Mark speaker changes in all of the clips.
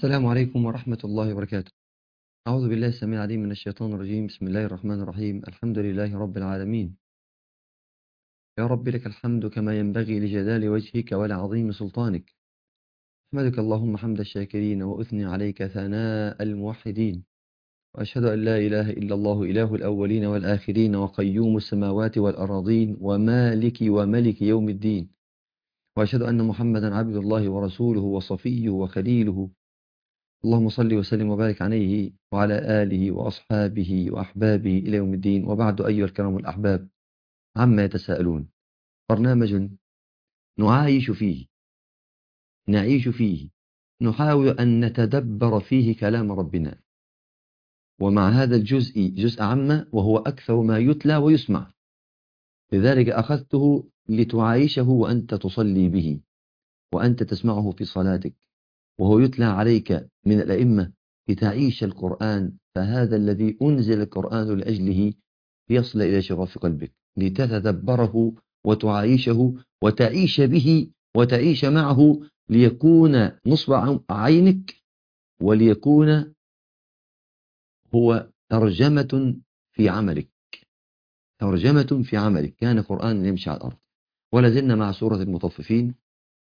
Speaker 1: السلام عليكم ورحمة الله وبركاته أعوذ بالله السميع العليم من الشيطان الرجيم بسم الله الرحمن الرحيم الحمد لله رب العالمين يا رب لك الحمد كما ينبغي لجلال وجهك ولعظيم سلطانك أحمدك اللهم حمد الشاكرين وأثني عليك ثناء الموحدين وأشهد أن لا إله إلا الله إله الأولين والآخرين وقيوم السماوات والأراضين ومالك وملك يوم الدين وأشهد أن محمدا عبد الله ورسوله وصفيه وخليله اللهم صل وسلم وبارك عليه وعلى آله وأصحابه وأحبابه إلى يوم الدين وبعد أيها الكرام الأحباب عما يتساءلون برنامج نعايش فيه نعيش فيه نحاول أن نتدبر فيه كلام ربنا ومع هذا الجزء جزء عامة وهو أكثر ما يتلى ويسمع لذلك أخذته لتعايشه وأنت تصلي به وأنت تسمعه في صلاتك وهو يتلى عليك من الأئمة لتعيش القرآن فهذا الذي أنزل القرآن لأجله ليصل إلى شغف قلبك لتتدبره وتعايشه وتعيش به وتعيش معه ليكون نصب عينك وليكون هو ترجمة في عملك ترجمة في عملك كان قرآن يمشي على الأرض ولازلنا مع سورة المطففين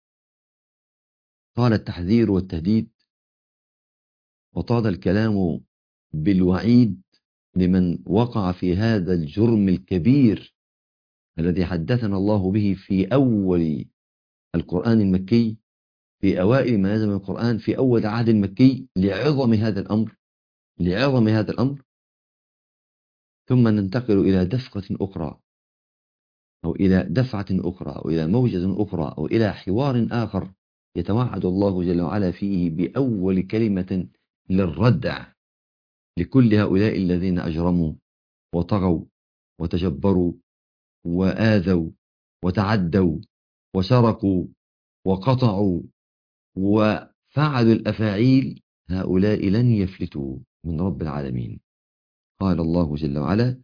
Speaker 1: طال التحذير والتهديد وطال الكلام بالوعيد لمن وقع في هذا الجرم الكبير الذي حدثنا الله به في أول القرآن المكي في أوائل ما نزل من القرآن في أول عهد المكي لعظم هذا الأمر لعظم هذا الأمر ثم ننتقل إلى دفقة أخرى أو إلى دفعة أخرى أو إلى موجة أخرى أو إلى حوار آخر يتوعد الله جل وعلا فيه بأول كلمة للردع لكل هؤلاء الذين أجرموا وطغوا وتجبروا وآذوا وتعدوا وسرقوا وقطعوا وفعلوا الأفاعيل هؤلاء لن يفلتوا من رب العالمين قال الله جل وعلا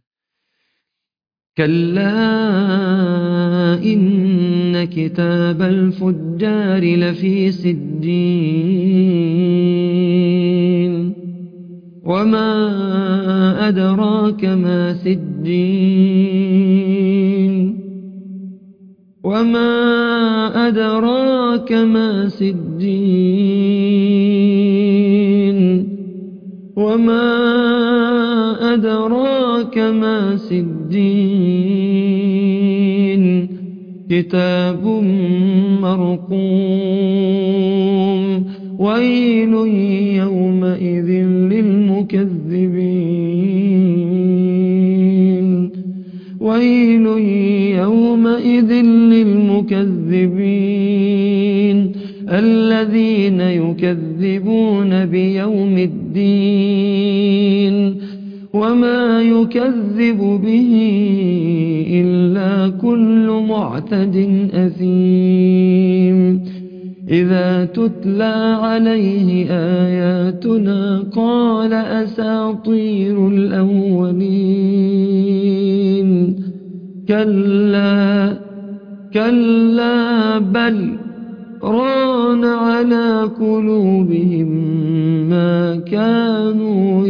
Speaker 2: كلا إن كتاب الفجار لفي سجين وما أدراك ما سجين وما أدراك ما سجين وما أدراك ما سجين كتاب مرقوم ويل يومئذ للمكذبين ويل يومئذ للمكذبين الذين يكذبون بيوم الدين وما يكذب به إلا كل معتد أثيم إذا تتلى عليه آياتنا قال أساطير الأولين كلا كلا بل ران على قلوبهم ما كانوا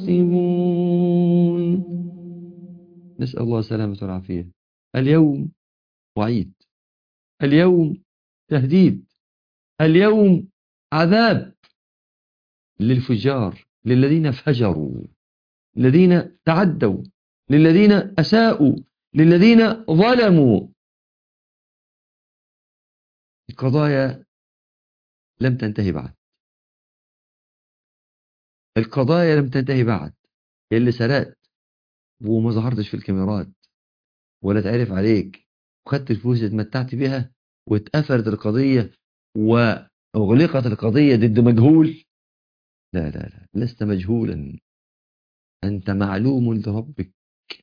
Speaker 2: يكسبون
Speaker 1: نسأل الله السلامة والعافية اليوم وعيد اليوم تهديد اليوم عذاب للفجار للذين فجروا للذين تعدوا للذين أساءوا للذين ظلموا القضايا لم تنتهي بعد القضايا لم تنتهي بعد اللي سرقت وما ظهرتش في الكاميرات ولا تعرف عليك وخدت الفلوس اللي اتمتعت بيها واتقفلت القضية وأغلقت القضية ضد مجهول لا لا لا لست مجهولا أنت معلوم لربك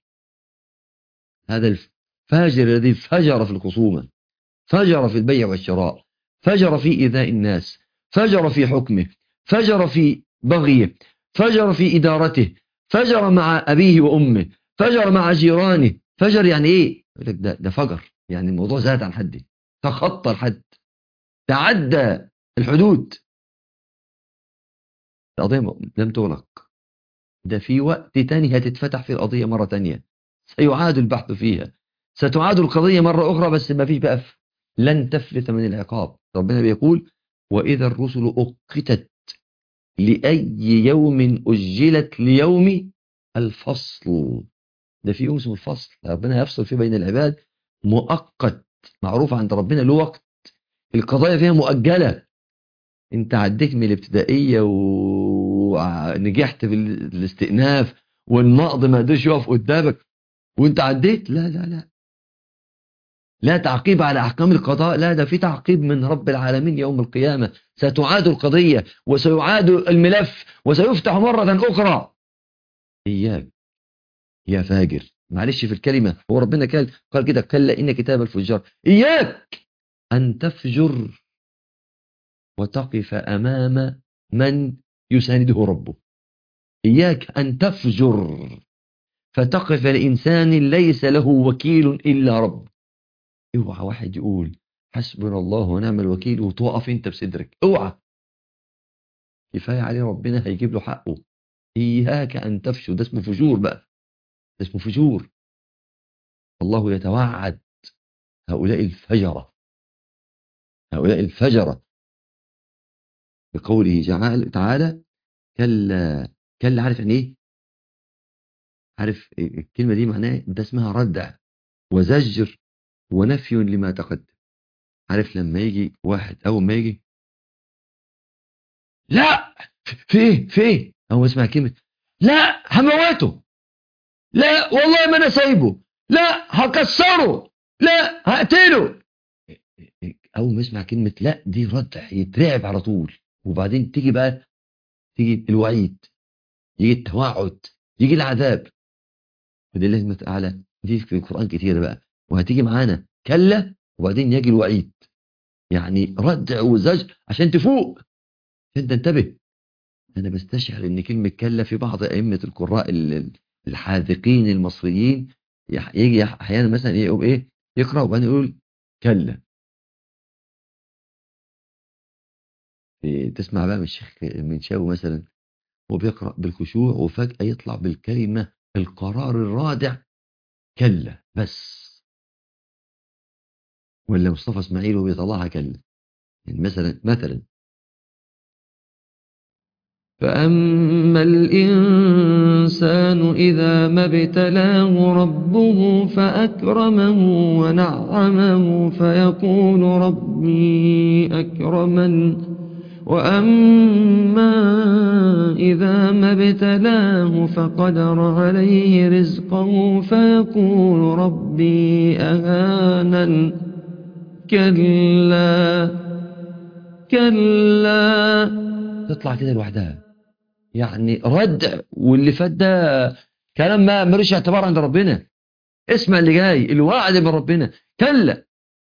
Speaker 1: هذا الفاجر الذي فجر في الخصومة فجر في البيع والشراء فجر في إيذاء الناس فجر في حكمه فجر في بغيه فجر في إدارته فجر مع أبيه وأمه فجر مع جيرانه فجر يعني إيه يقول لك ده, ده فجر يعني الموضوع زاد عن حده تخطى الحد تعدى الحدود القضية م- لم تغلق ده في وقت تاني هتتفتح في القضية مرة تانية سيعاد البحث فيها ستعاد القضية مرة أخرى بس ما فيش بقى ف- لن تفلت من العقاب ربنا بيقول وإذا الرسل أقتت لأي يوم أجلت ليوم الفصل ده في يوم اسمه الفصل ربنا يفصل فيه بين العباد مؤقت معروف عند ربنا له وقت القضايا فيها مؤجلة انت عديت من الابتدائية ونجحت في ال- الاستئناف والنقض ما قدرش يقف قدامك وانت عديت لا لا لا لا تعقيب على احكام القضاء لا ده في تعقيب من رب العالمين يوم القيامة ستعاد القضية وسيعاد الملف وسيفتح مرة اخرى اياك يا فاجر معلش في الكلمة هو ربنا قال قال كده كلا إن كتاب الفجار إياك أن تفجر وتقف أمام من يسانده ربه إياك أن تفجر فتقف الإنسان ليس له وكيل إلا رب اوعى واحد يقول حسبنا الله ونعم الوكيل وتقف انت بصدرك اوعى كفاية عليه ربنا هيجيب له حقه إياك أن تفجر ده اسمه فجور بقى ده اسمه فجور الله يتوعد هؤلاء الفجرة هؤلاء الفجرة بقوله جعل- تعالى كلا كلا عارف يعني ايه عارف الكلمة دي معناها ده اسمها ردع وزجر ونفي لما تقدم عارف لما يجي واحد اول ما يجي لا في ايه في ايه اول ما اسمع كلمة لا هموته لا والله ما انا سايبه لا هكسره لا هقتله اول ما يسمع كلمة لا دي ردع يترعب على طول وبعدين تيجي بقى تيجي الوعيد يجي التوعد يجي العذاب ودي لازمة أعلى دي في القرآن كتير بقى وهتيجي معانا كلا وبعدين يجي الوعيد يعني ردع وزجر عشان تفوق عشان تنتبه أنا بستشعر إن كلمة كلا في بعض أئمة القراء ال- ال- الحاذقين المصريين يح- يجي يح- أحيانا مثلا يقوم إيه يقرأ وبعدين يقول كلا إيه، تسمع بقى من الشيخ من شاو مثلا هو بيقرأ بالخشوع وفجأة يطلع بالكلمة القرار الرادع كلا بس ولا مصطفى اسماعيل وهو بيطلعها كلا يعني مثلا مثلا
Speaker 2: فأما الإنسان إذا ما ابتلاه ربه فأكرمه ونعمه فيقول ربي أكرمن وأما إذا ما ابتلاه فقدر عليه رزقه فيقول ربي أهانن كلا كلا
Speaker 1: تطلع كده لوحدها يعني ردع واللي فات ده كلام ما ملوش اعتبار عند ربنا اسمع اللي جاي الوعد من ربنا كلا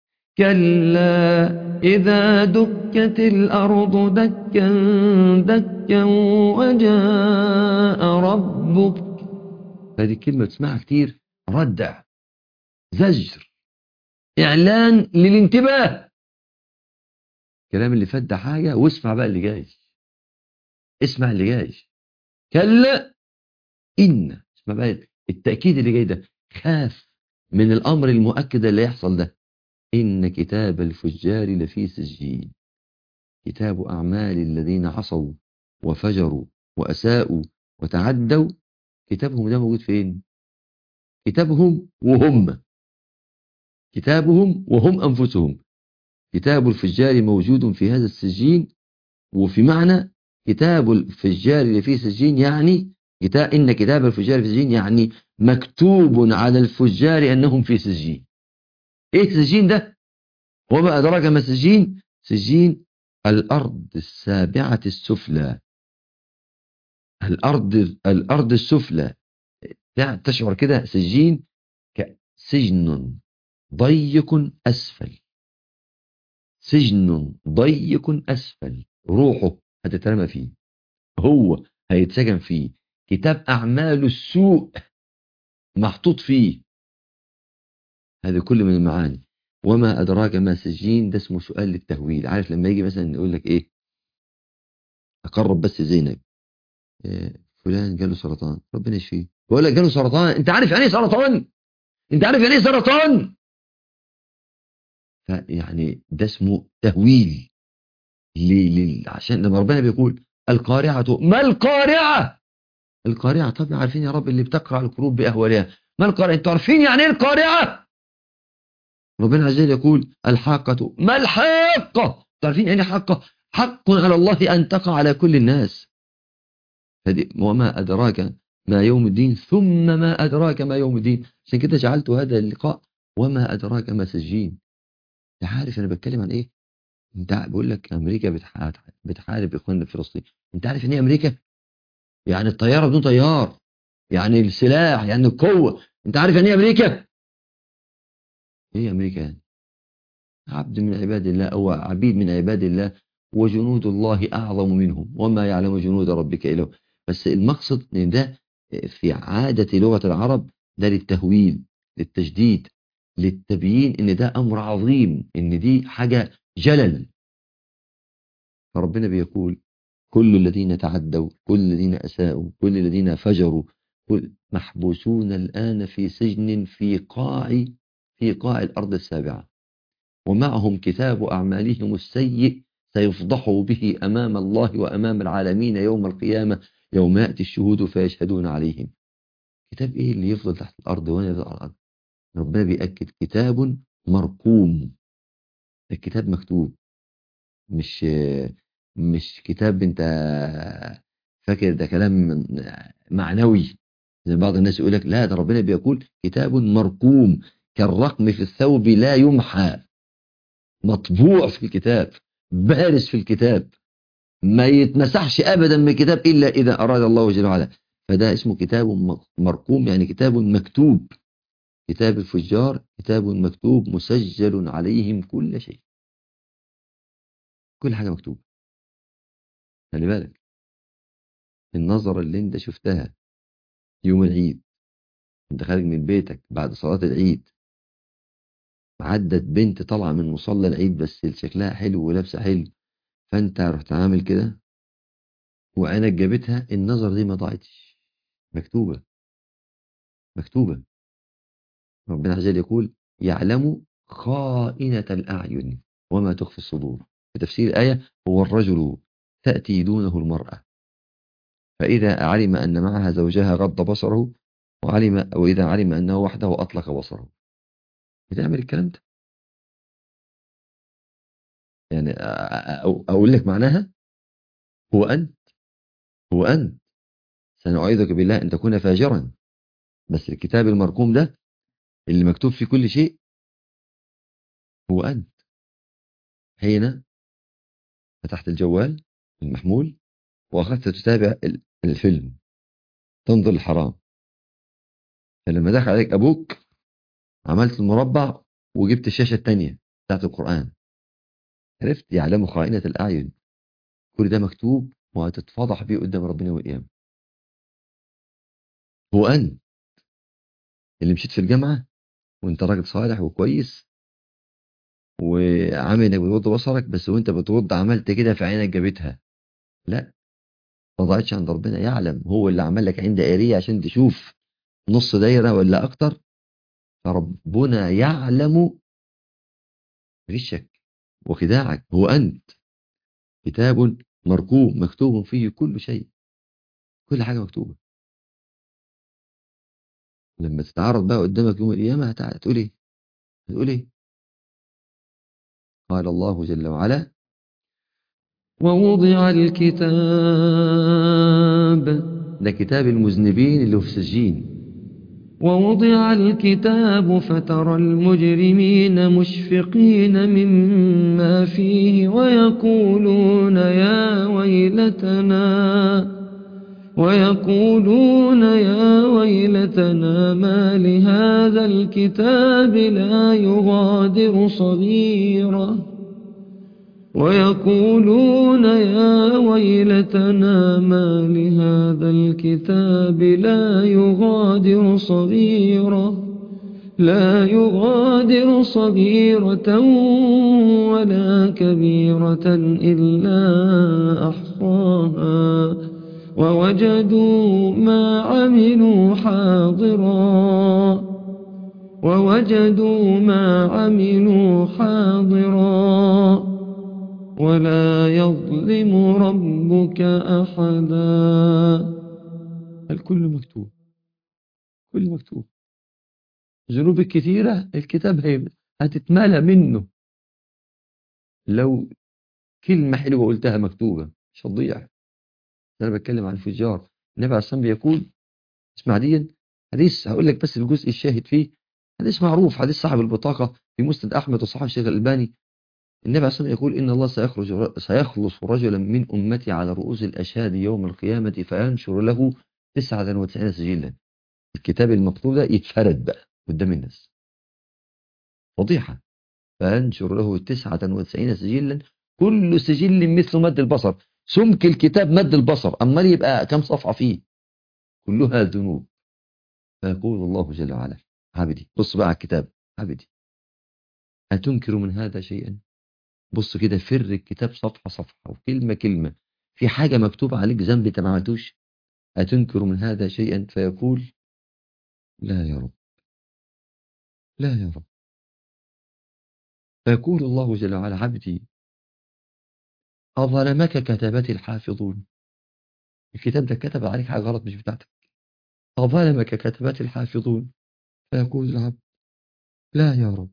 Speaker 2: كلا إذا دكت الأرض دكا دكا وجاء ربك
Speaker 1: هذه الكلمة تسمعها كتير ردع زجر إعلان للانتباه الكلام اللي فات ده حاجة واسمع بقى اللي جاي اسمع اللي جاي كلا إن اسمع بقى التأكيد اللي جاي ده خاف من الأمر المؤكد اللي يحصل ده إن كتاب الفجار لفي سجين كتاب أعمال الذين عصوا وفجروا وأساءوا وتعدوا كتابهم ده موجود فين كتابهم وهم كتابهم وهم أنفسهم كتاب الفجار موجود في هذا السجين وفي معنى كتاب الفجار اللي فيه سجين يعني كتاب إن كتاب الفجار في سجين يعني مكتوب على الفجار أنهم في سجين إيه السجين ده وما أدراك ما سجين سجين الأرض السابعة السفلى الأرض الأرض السفلى تشعر كده سجين كسجن ضيق أسفل سجن ضيق أسفل روحه هتترمى فيه هو هيتسجن فيه كتاب أعمال السوء محطوط فيه هذه كل من المعاني وما أدراك ما سجين ده اسمه سؤال للتهويل عارف لما يجي مثلا يقول لك إيه أقرب بس ذهنك آه، فلان جاله سرطان ربنا يشفيه بقول لك جاله سرطان انت عارف يعني ايه سرطان انت عارف يعني ايه سرطان فيعني ده اسمه تهويل ليه ليه عشان لما ربنا بيقول القارعة ما القارعة القارعة طب عارفين يا رب اللي بتقرع القلوب بأهوالها ما القارعة انتوا عارفين يعني ايه القارعة ربنا عز وجل يقول الحاقة ما الحاقة انتوا عارفين يعني إيه حاقة حق على الله أن تقع على كل الناس فدي وما أدراك ما يوم الدين ثم ما أدراك ما يوم الدين عشان كده جعلت هذا اللقاء وما أدراك ما سجين انت عارف أنا بتكلم عن إيه انت بقول لك أمريكا بتحارب, بتحارب إخواننا في فلسطين انت عارف يعني إيه أمريكا يعني الطيارة بدون طيار يعني السلاح يعني القوة انت عارف يعني إيه أمريكا ايه أمريكا يعني عبد من عباد الله أو عبيد من عباد الله وجنود الله أعظم منهم وما يعلم جنود ربك إلا هو بس المقصد ان ده في عادة لغة العرب ده للتهويل للتجديد للتبيين ان ده امر عظيم ان دي حاجة جلل فربنا بيقول كل الذين تعدوا كل الذين اساءوا كل الذين فجروا كل محبوسون الان في سجن في قاع في قاع الارض السابعة ومعهم كتاب اعمالهم السيء سيفضحوا به امام الله وامام العالمين يوم القيامة يوم يأتي الشهود فيشهدون عليهم كتاب ايه اللي يفضل تحت الارض وانا يفضل على الارض ربنا بيأكد كتاب مرقوم الكتاب مكتوب مش مش كتاب انت فاكر ده كلام معنوي زي بعض الناس يقول لك لا ده ربنا بيقول كتاب مرقوم كالرقم في الثوب لا يمحى مطبوع في الكتاب بارز في الكتاب ما يتمسحش ابدا من الكتاب الا اذا اراد الله جل وعلا فده اسمه كتاب مرقوم يعني كتاب مكتوب كتاب الفجار كتاب مكتوب مسجل عليهم كل شيء كل حاجة مكتوب خلي بالك النظرة اللي انت شفتها يوم العيد انت خارج من بيتك بعد صلاة العيد عدت بنت طالعة من مصلى العيد بس شكلها حلو ولابسه حلو فانت رحت عامل كده وعينك جابتها النظر دي ما ضاعتش مكتوبة مكتوبة ربنا عز وجل يقول يعلم خائنة الأعين وما تخفي الصدور في تفسير الآية هو الرجل تأتي دونه المرأة فإذا علم أن معها زوجها غض بصره وعلم وإذا علم أنه وحده أطلق بصره بتعمل الكلام ده يعني أقول لك معناها هو أنت هو أنت سنعيذك بالله أن تكون فاجرا بس الكتاب المرقوم ده اللي مكتوب فيه كل شيء هو أنت حين فتحت الجوال المحمول وأخذت تتابع الفيلم تنظر الحرام فلما دخل عليك أبوك عملت المربع وجبت الشاشة التانية بتاعت القرآن عرفت يعلم خائنة الأعين كل ده مكتوب وهتتفضح بيه قدام ربنا والقيامة هو أنت اللي مشيت في الجامعة وانت راجل صالح وكويس وعامل انك بتغض بصرك بس وانت بتغض عملت كده في عينك جابتها لا ما ضاعتش عند ربنا يعلم هو اللي عمل لك عين دائريه عشان تشوف نص دايره ولا اكتر فربنا يعلم غشك وخداعك هو انت كتاب مرقوم مكتوب فيه كل شيء كل حاجه مكتوبه لما تتعرض بقى قدامك يوم القيامه هتقول ايه هتقول ايه قال الله جل وعلا
Speaker 2: ووضع الكتاب
Speaker 1: ده كتاب المذنبين اللي في سجين
Speaker 2: ووضع الكتاب فترى المجرمين مشفقين مما فيه ويقولون يا ويلتنا ويقولون يا ويلتنا ما لهذا الكتاب لا يغادر صغيرة ويقولون يا ويلتنا ما لهذا الكتاب لا يغادر صغيرة لا يغادر صغيرة ولا كبيرة إلا أحصاها ووجدوا ما عملوا حاضرا ووجدوا ما عملوا حاضرا ولا يظلم ربك أحدا
Speaker 1: الكل مكتوب كل مكتوب ذنوب الكثيرة الكتاب هي- هتتملى منه لو كلمة حلوة قلتها مكتوبة مش هتضيع أنا بتكلم عن الفجار النبي عليه الصلاة والسلام بيقول اسمع دي حديث هقول لك بس الجزء الشاهد فيه حديث معروف حديث صاحب البطاقة في مسند أحمد وصححه الشيخ الألباني النبي عليه الصلاة والسلام يقول إن الله سيخرج سيخلص رجلا من أمتي على رؤوس الأشهاد يوم القيامة فينشر له 99 سجلا الكتاب المكتوب ده يتفرد بقى قدام الناس فضيحة فينشر له 99 سجلا كل سجل مثل مد البصر سمك الكتاب مد البصر أمال يبقى كم صفحة فيه كلها ذنوب فيقول الله جل وعلا عبدي بص بقى على الكتاب عبدي أتنكر من هذا شيئا بص كده فر الكتاب صفحة صفحة وكلمة كلمة في حاجة مكتوب عليك ذنب انت ما عملتوش أتنكر من هذا شيئا فيقول لا يا رب لا يا رب فيقول الله جل وعلا عبدي أظلمك كتبت الحافظون الكتاب ده كتب عليك حاجة غلط مش بتاعتك أظلمك كتبت الحافظون فيقول العبد لا يا رب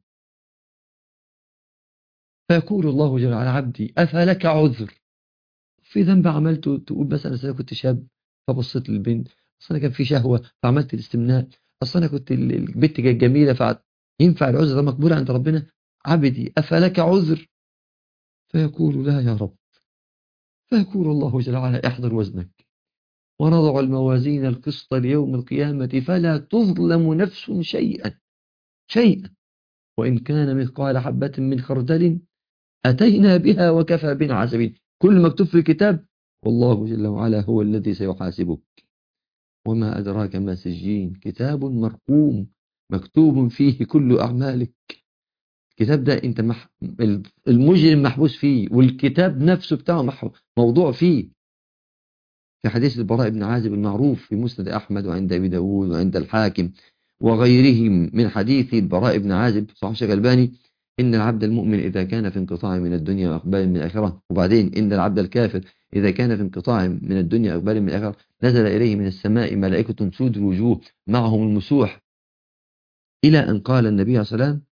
Speaker 1: فيقول الله جل وعلا عبدي أفلك عذر في ذنب عملته تقول مثلا أصل أنا كنت شاب فبصيت للبنت أصل أنا كان في شهوة فعملت الاستمناء أصل أنا كنت ال- البنت كانت جميلة فينفع العذر ده مقبول عند ربنا عبدي أفلك عذر فيقول لا يا رب فيقول الله جل وعلا احضر وزنك ونضع الموازين القسط ليوم القيامة فلا تظلم نفس شيئا شيئا وإن كان مثقال حبة من خردل أتينا بها وكفى بنا عسبين كل مكتوب في الكتاب والله جل وعلا هو الذي سيحاسبك وما أدراك ما سجين كتاب مرقوم مكتوب فيه كل أعمالك الكتاب ده انت مح... المجرم محبوس فيه والكتاب نفسه بتاعه مح... موضوع فيه في حديث البراء بن عازب المعروف في مسند أحمد وعند أبي داود وعند الحاكم وغيرهم من حديث البراء بن عازب صحيح الشيخ الألباني إن العبد المؤمن إذا كان في انقطاع من الدنيا وأقبال من الآخرة وبعدين إن العبد الكافر إذا كان في انقطاع من الدنيا وأقبال من الآخرة نزل إليه من السماء ملائكة سود الوجوه معهم المسوح إلى أن قال النبي عليه الصلاة والسلام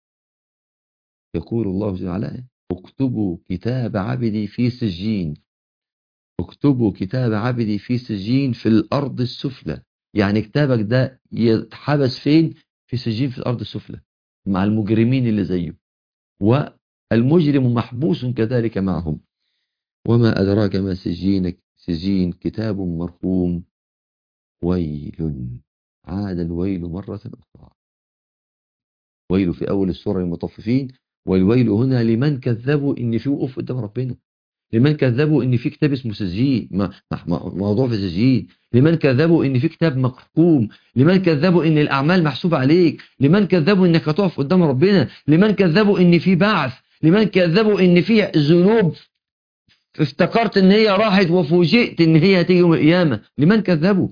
Speaker 1: يقول الله جل وعلا اكتبوا كتاب عبدي في سجين اكتبوا كتاب عبدي في سجين في الأرض السفلى يعني كتابك ده يتحبس فين في سجين في الأرض السفلى مع المجرمين اللي زيه والمجرم محبوس كذلك معهم وما أدراك ما سجين سجين كتاب مرقوم ويل عاد الويل مرة أخرى ويل في أول السورة المطففين والويل هنا لمن كذبوا إن في وقوف قدام ربنا لمن كذبوا إن في كتاب اسمه سجين موضوع في سجين لمن كذبوا إن في كتاب محكوم لمن كذبوا إن الأعمال محسوبة عليك لمن كذبوا إنك هتقف قدام ربنا لمن كذبوا إن في بعث لمن كذبوا إن في ذنوب افتكرت إن هي راحت وفوجئت إن هي هتيجي يوم القيامة لمن كذبوا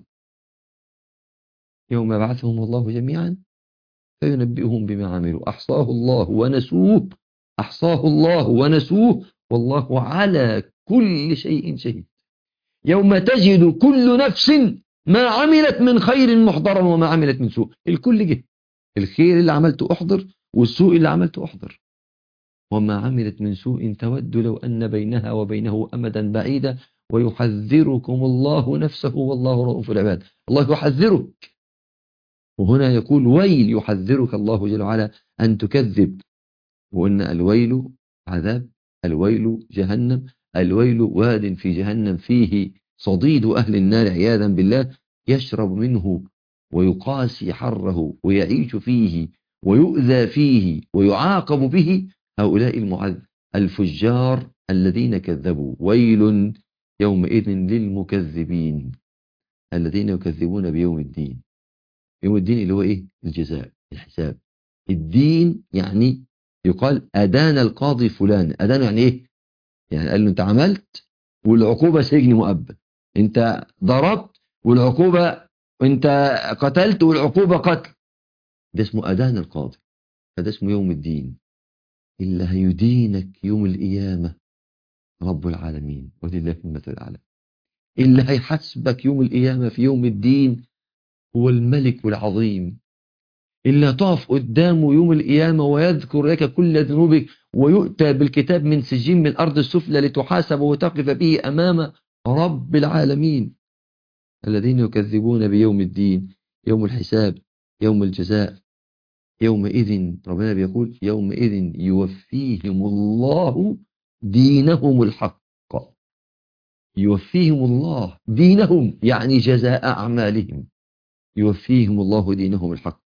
Speaker 1: يوم يبعثهم الله جميعا فينبئهم بما عملوا أحصاه الله ونسوه أحصاه الله ونسوه والله على كل شيء شهيد يوم تجد كل نفس ما عملت من خير محضرا وما عملت من سوء الكل جه الخير اللي عملته أحضر والسوء اللي عملته أحضر وما عملت من سوء تود لو أن بينها وبينه أمدا بعيدا ويحذركم الله نفسه والله رؤوف العباد الله يحذرك وهنا يقول ويل يحذرك الله جل وعلا أن تكذب وأن الويل عذاب الويل جهنم الويل واد في جهنم فيه صديد أهل النار عياذا بالله يشرب منه ويقاسي حره ويعيش فيه ويؤذى فيه ويعاقب به هؤلاء المعذب الفجار الذين كذبوا ويل يومئذ للمكذبين الذين يكذبون بيوم الدين يوم الدين اللي هو ايه الجزاء الحساب الدين يعني يقال أدان القاضي فلان أدان يعني ايه يعني قال له انت عملت والعقوبة سجن مؤبد انت ضربت والعقوبة انت قتلت والعقوبة قتل ده اسمه أذان القاضي فده اسمه يوم الدين اللي هيدينك يوم القيامة رب العالمين ولله المثل الأعلى اللي هيحاسبك يوم القيامة في يوم الدين هو الملك العظيم اللي هتقف قدامه يوم القيامة ويذكر لك كل ذنوبك ويؤتى بالكتاب من سجين من الأرض السفلى لتحاسب وتقف به أمام رب العالمين الذين يكذبون بيوم الدين يوم الحساب يوم الجزاء يومئذ ربنا بيقول يومئذ يوفيهم الله دينهم الحق يوفيهم الله دينهم يعني جزاء أعمالهم يوفيهم الله دينهم الحق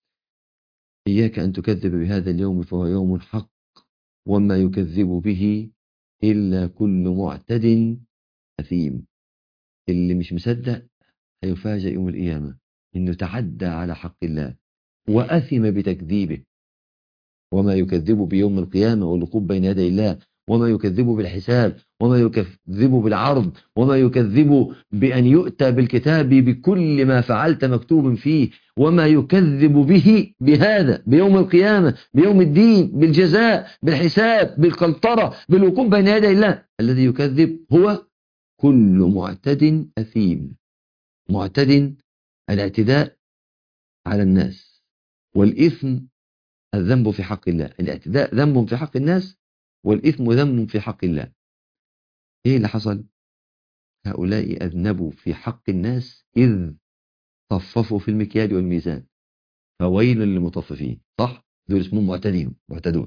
Speaker 1: إياك أن تكذب بهذا اليوم فهو يوم حق وما يكذب به إلا كل معتد أثيم اللي مش مصدق هيفاجأ يوم القيامة إنه تعدى على حق الله وأثم بتكذيبه وما يكذب بيوم القيامة والوقوف بين يدي الله وما يكذب بالحساب وما يكذب بالعرض وما يكذب بأن يؤتى بالكتاب بكل ما فعلت مكتوب فيه وما يكذب به بهذا بيوم القيامة بيوم الدين بالجزاء بالحساب بالقلطرة بالوقوف بين يدي الله الذي يكذب هو كل معتد أثيم معتد الاعتداء على الناس والإثم الذنب في حق الله الاعتداء ذنب في حق الناس والإثم ذنب في حق الله إيه اللي حصل هؤلاء أذنبوا في حق الناس إذ طففوا في المكيال والميزان فويل للمطففين صح دول اسمهم معتدين معتدون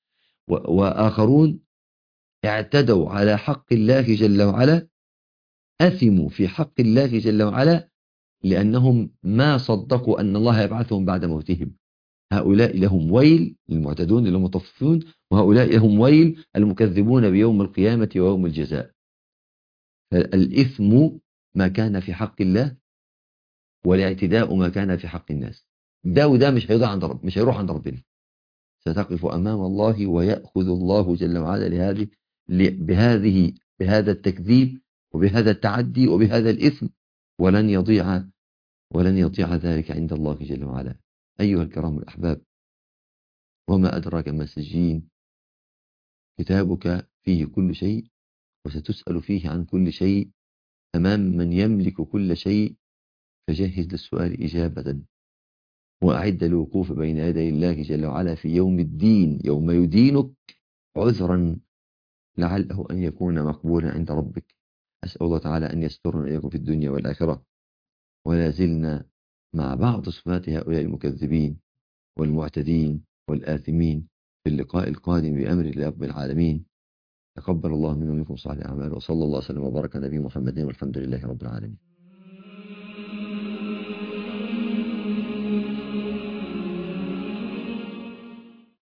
Speaker 1: وآخرون اعتدوا على حق الله جل وعلا أثموا في حق الله جل وعلا لأنهم ما صدقوا أن الله يبعثهم بعد موتهم هؤلاء لهم ويل المعتدون المطففون وهؤلاء لهم ويل المكذبون بيوم القيامة ويوم الجزاء فالإثم ما كان في حق الله والاعتداء ما كان في حق الناس ده وده مش هيضيع عند رب مش هيروح عند ربنا ستقف أمام الله ويأخذ الله جل وعلا لهذه بهذه بهذا التكذيب وبهذا التعدي وبهذا الإثم ولن يضيع ولن يضيع ذلك عند الله جل وعلا أيها الكرام الأحباب وما أدراك ما سجين كتابك فيه كل شيء وستسأل فيه عن كل شيء أمام من يملك كل شيء فجهز للسؤال إجابة وأعد الوقوف بين يدي الله جل وعلا في يوم الدين يوم يدينك عذرا لعله أن يكون مقبولا عند ربك أسأل الله تعالى أن يسترنا إليكم في الدنيا والآخرة ولا زلنا مع بعض صفات هؤلاء المكذبين والمعتدين والآثمين في اللقاء القادم بأمر الله رب العالمين تقبل الله منا ومنكم صالح الأعمال وصلى الله وسلم وبارك على نبينا محمد والحمد لله رب العالمين